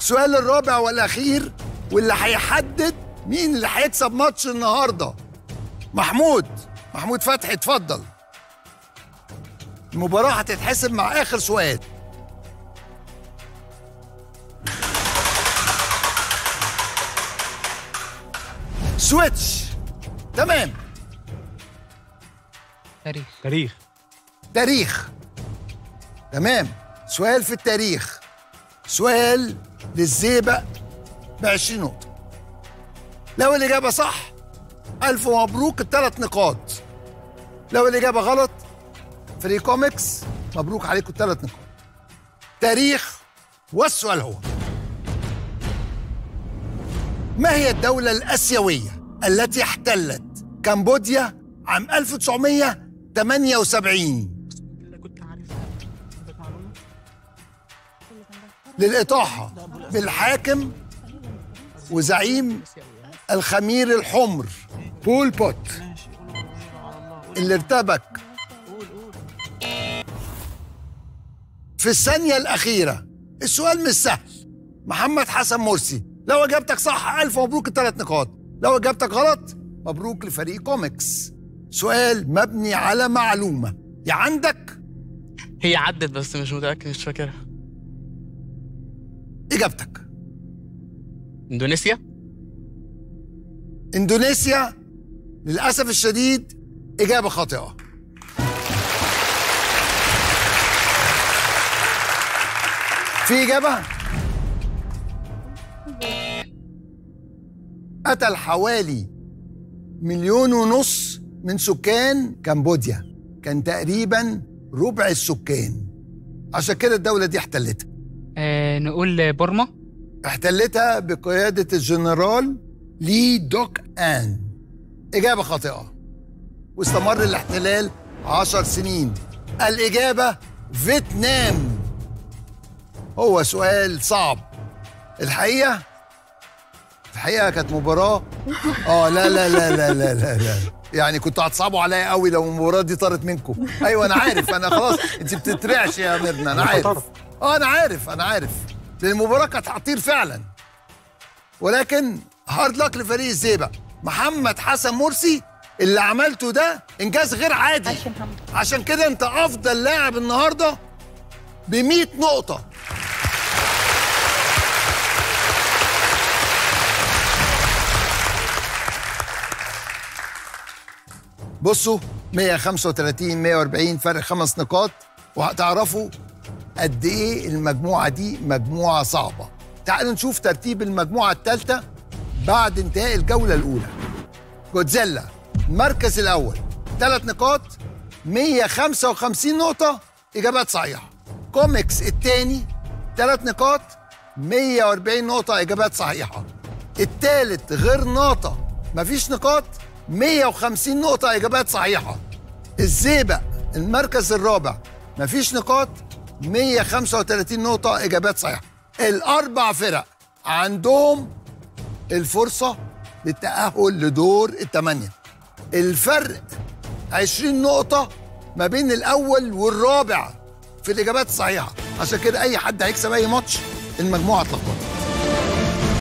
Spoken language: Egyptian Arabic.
السؤال الرابع والاخير واللي هيحدد مين اللي هيكسب ماتش النهارده محمود محمود فتحي اتفضل المباراة هتتحسب مع آخر سؤال سويتش تمام تاريخ تاريخ تاريخ تمام سؤال في التاريخ سؤال للزيبق ب 20 نقطة لو الإجابة صح ألف مبروك الثلاث نقاط لو الإجابة غلط فريق كوميكس مبروك عليكم الثلاث نقاط تاريخ والسؤال هو ما هي الدولة الآسيوية التي احتلت كمبوديا عام 1978 كنت عارفها عندك معلومه للإطاحة بالحاكم وزعيم الخمير الحمر بول بوت اللي ارتبك في الثانية الأخيرة السؤال مش سهل محمد حسن مرسي لو إجابتك صح ألف مبروك الثلاث نقاط لو إجابتك غلط مبروك لفريق كوميكس سؤال مبني على معلومة يا عندك هي عدت بس مش متاكد مش فاكرها إجابتك اندونيسيا اندونيسيا للاسف الشديد اجابه خاطئه في اجابه قتل حوالي مليون ونص من سكان كمبوديا كان تقريبا ربع السكان عشان كده الدولة دي احتلتها آه نقول بورما احتلتها بقيادة الجنرال لي دوك آن إجابة خاطئة واستمر الاحتلال عشر سنين الإجابة فيتنام هو سؤال صعب الحقيقة الحقيقة كانت مباراة اه لا لا لا لا لا لا, لا. يعني كنتوا هتصعبوا عليا قوي لو المباراة دي طارت منكم ايوه انا عارف انا خلاص انت بتترعش يا ميرنا انا عارف اه انا عارف انا عارف لان المباراة كانت هتطير فعلا ولكن هارد لك لفريق الزيبق محمد حسن مرسي اللي عملته ده انجاز غير عادي عايش يا محمد عشان كده انت افضل لاعب النهارده ب 100 نقطة بصوا 135 140 فرق خمس نقاط وهتعرفوا قد ايه المجموعة دي مجموعة صعبة تعالوا نشوف ترتيب المجموعة الثالثة بعد انتهاء الجولة الأولى جودزيلا المركز الأول ثلاث نقاط 155 نقطة إجابات صحيحة كوميكس الثاني ثلاث نقاط 140 نقطة إجابات صحيحة الثالث غير ناطة مفيش نقاط 150 نقطة إجابات صحيحة الزيبق المركز الرابع مفيش نقاط 135 نقطة إجابات صحيحة الأربع فرق عندهم الفرصة للتأهل لدور الثمانية الفرق 20 نقطة ما بين الأول والرابع في الإجابات الصحيحة عشان كده أي حد هيكسب أي ماتش المجموعة اتلخبطت